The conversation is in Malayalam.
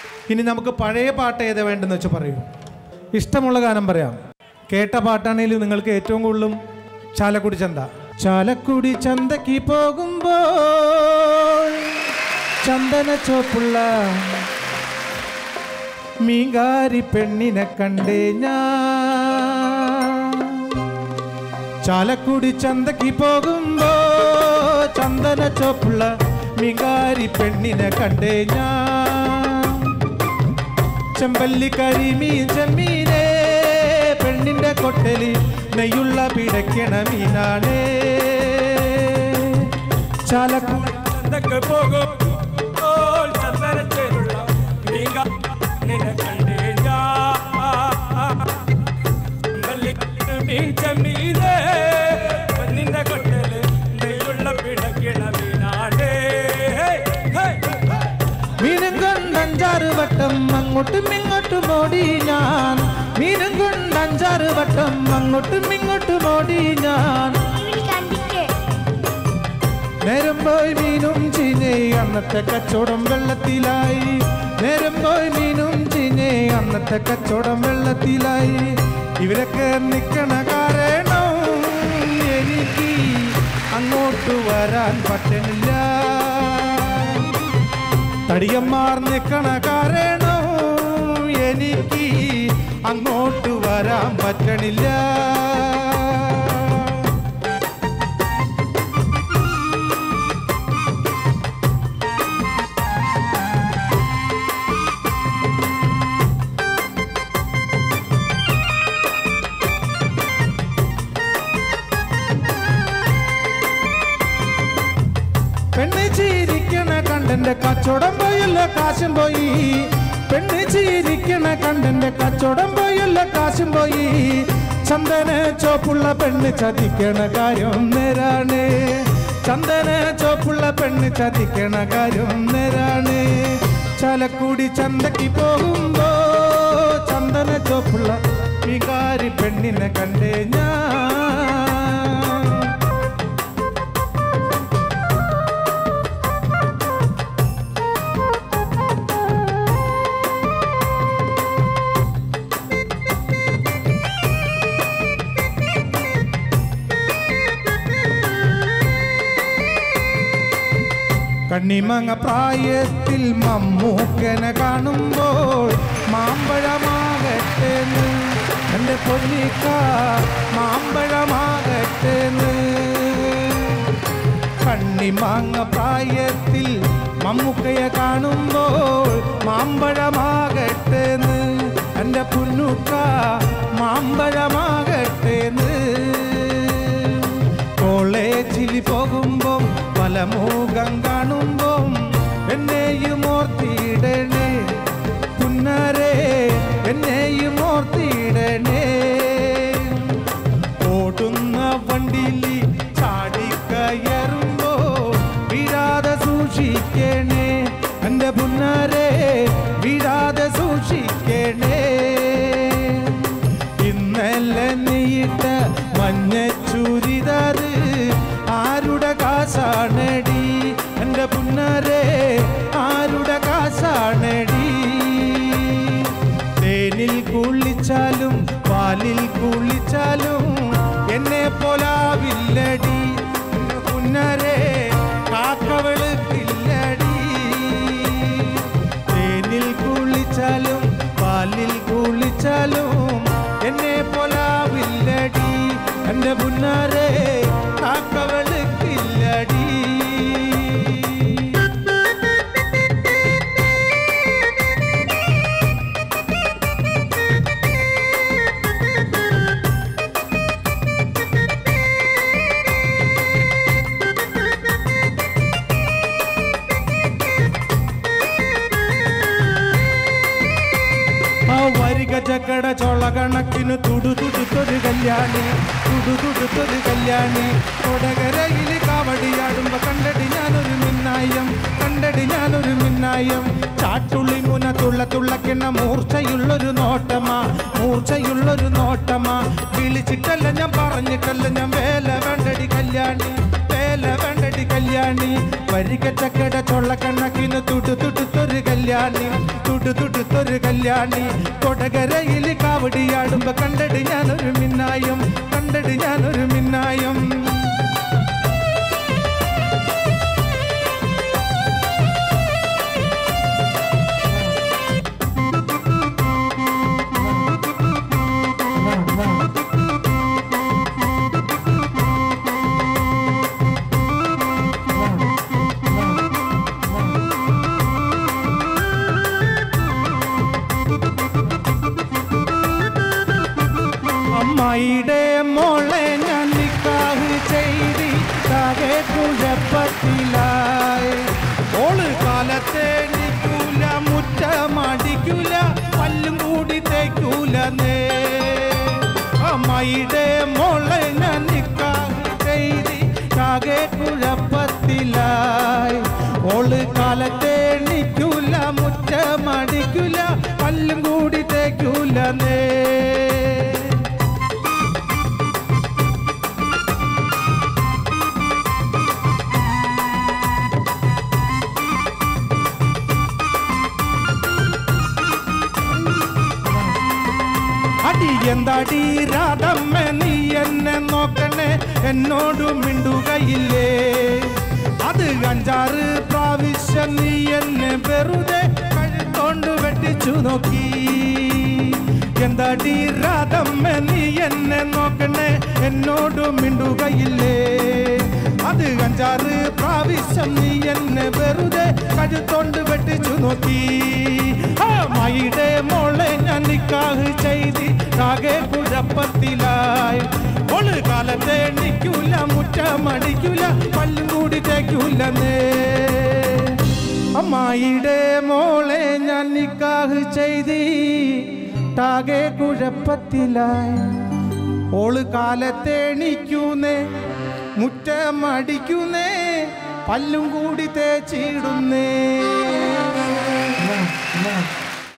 ഇനി നമുക്ക് പഴയ പാട്ട് ഏതാ വേണ്ടെന്ന് വെച്ച് പറയൂ ഇഷ്ടമുള്ള ഗാനം പറയാം കേട്ട പാട്ടാണെങ്കിൽ നിങ്ങൾക്ക് ഏറ്റവും കൂടുതലും ചാലക്കുടി ചന്ത ചാലക്കുടി ചന്തക്ക് പോകുമ്പോൾ ചന്ദന ചോപ്പുള്ള മീങ്കാരി പെണ്ണിനെ കണ്ടേ ഞാൻ ചാലക്കുടി ചന്തക്ക് പോകുമ്പോ ചന്ദന ചോപ്പുള്ള മീങ്കാരി പെണ്ണിനെ കണ്ടേ ഞാൻ ചെമ്പല്ലി കരിമീൻ ചെമ്മീനേ പെണ്ണിന്റെ കൊട്ടലി നെയ്യുള്ള പിടയ്ക്കണ മീനാണേ ചാലക്കുടി ചന്തക്ക് പോകും ഓൾ ചന്ദനച്ചേരുള്ള മീങ്ക നിന്നെ കണ്ടേ ഞാൻ മീൻ ചെമ്മീനേ നിന്റെ കൊട്ടല് നെയ്യുള്ള പിടക്കിണ മീനാടേ മീനും കൊണ്ട് അഞ്ചാറ് വട്ടം അങ്ങോട്ടും ഇങ്ങോട്ടും ഓടി ഞാൻ മീനും കൊണ്ട് അഞ്ചാറ് വട്ടം അങ്ങോട്ടും ഇങ്ങോട്ടും ഓടി ഞാൻ നേരം പോയി മീനും ചീഞ്ഞേ അന്നത്തെ കച്ചവടം വെള്ളത്തിലായി നേരം പോയി മീനും ചീഞ്ഞേ അന്നത്തെ കച്ചവടം വെള്ളത്തിലായി ഇവരൊക്കെ നിക്കണ കാരണം എനിക്ക് അങ്ങോട്ട് വരാൻ പറ്റണില്ല തടിയന്മാർ നിൽക്കണ കാരണം എനിക്ക് അങ്ങോട്ട് വരാൻ പറ്റണില്ല പെണ്ണ് ചിരിക്കണ കണ്ടന്റെ കച്ചവടം പോയല്ല കാശും പോയി പെണ്ണ് ചിരിക്കണ കണ്ടന്റെ കച്ചവടം പോയല്ല കാശും പോയി ചന്ദന ചോപ്പുള്ള പെണ്ണ് ചതിക്കണ കാര്യം നേരാണ് ചന്ദന ചോപ്പുള്ള പെണ്ണ് ചതിക്കണ കാര്യം നേരാണ് ചാലക്കുടി ചന്തക്ക് പോകുമ്പോ ചന്ദന ചോപ്പുള്ള വികാരി പെണ്ണിനെ കണ്ടേ ഞാൻ കണ്ണിമങ്ങ പ്രായത്തിൽ മമ്മൂക്കനെ കാണുമ്പോൾ മാമ്പഴമാകട്ടെ എൻ്റെ പൊന്നിക്ക മാമ്പഴമാകട്ടെ കണ്ണിമാങ്ങ പ്രായത്തിൽ മമ്മൂക്കയെ കാണുമ്പോൾ മാമ്പഴമാകട്ടെ എൻ്റെ പുന്നുക്ക മാമ്പഴമാകട്ടെ കോളേജിൽ പോകുമ്പം പല മുഖം കാണുമ്പം എന്നെയും ഓർത്തിടണേ പുന്നരെ എന്നെയും ഓർത്തിടണേ ഓടുന്ന വണ്ടിയിൽ ചാടിക്കയറുമ്പോ വീഴാതെ സൂക്ഷിക്കണേ എൻ്റെ പുന്നരെ വീഴാതെ സൂക്ഷിക്കണേ ഇന്നലെ നീയിട്ട മഞ്ഞ ചുരിദാറ് ആരുടെ കാശാണടി എൻ്റെ പുന്നരെ ആരുടെ കാശാണടി തേനിൽ കുളിച്ചാലും പാലിൽ കുളിച്ചാലും എന്നെ പോലാവില്ലടി എൻ്റെ പുന്നരെ കാക്കവെളുക്കില്ലടി തേനിൽ കുളിച്ചാലും പാലിൽ കുളിച്ചാലും എന്നെ പോലാവില്ലടി എൻ്റെ പുന്നാരെ കാക്കവെളുക്കില്ലടി ആ വരിക ചക്കട ചോള കണക്കിന് തുടു തുടുത്തൊരു കല്യാണി തുടു തുടുത്തൊരു കല്യാണി കൊടകരയിൽ കാവടിയാടുമ്പോ കണ്ടടി ഞാനൊരു മിന്നായം കണ്ടടി ഞാനൊരു മിന്നായം ചാട്ടുള്ളി മുന തുള്ള തുള്ളക്കിണ്ണ മൂർച്ചയുള്ളൊരു നോട്ടമാ മൂർച്ചയുള്ളൊരു നോട്ടമാ വിളിച്ചിട്ടല്ല ഞാൻ പറഞ്ഞിട്ടല്ല ഞാൻ വേല വേണ്ടടി കല്യാണി വേല വേല വേണ്ടടി കല്യാണി വരികച്ചക്കട ചൊള്ളക്കണക്കിന് തുട്ടു തുട്ടുത്തൊരു കല്യാണി തുട്ടു തുട്ടുത്തൊരു കല്യാണി കൊടകരയിൽ കാവടിയാടുമ്പോ കണ്ടടി ഞാനൊരു മിന്നായം കണ്ടടി ഞാനൊരു മിന്നായം അമ്മായിയുടെ മോളെ ഞാൻ നിക്കാഹ് ചെയ്തി താകെ കുഴപ്പത്തിലായി ഓള് കാലത്തെ നിൽക്കൂല മുറ്റമടിക്കൂല പല്ലും കൂടി തേക്കൂല നേ അമ്മായിയുടെ മോളെ ഞാൻ നിക്കാഹ് ചെയ്തി താകെ കുഴപ്പത്തിലായി ഓള് കാലത്തെ നിൽക്കൂല മുറ്റമടിക്കൂല പല്ലും കൂടി തേക്കൂല നേ അടി എന്താടി രാധമ്മ നീ എന്നെ നോക്കണേ എന്നോട് മിണ്ടുകയില്ലേ അത് അഞ്ചാറ് പ്രാവശ്യം നീ എന്നെ വെറുതെ കഴുത്തോണ്ട് വെട്ടിച്ചു നോക്കി എന്താടി രാധമ്മ നീ എന്നെ നോക്കണേ എന്നോട് മിണ്ടുകയില്ലേ അത് അഞ്ചാറ് പ്രാവശ്യം നീ എന്നെ വെറുതെ കഴുത്തോണ്ട് വെട്ടിച്ചു നോക്കി ആ മയുടെ മോളെ ഞാൻ നിക്കാഹ് ചെയ്തി ആകെ കുഴപ്പത്തിലായി ഒള് കാലത്തെ എണ്ണിക്കൂല മുറ്റമടിക്കൂല പല്ലും കൂടി തേക്കൂലന്നേ അമ്മായിയുടെ മോളെ ഞാൻ നിക്കാഹ് ചെയ്തി ടാകെ കുഴപ്പത്തിലായി ഓള് കാലത്തെ എണീക്കൂന്നേ മുറ്റമടിക്കുന്നേ പല്ലും കൂടി തേച്ചിടുന്നേ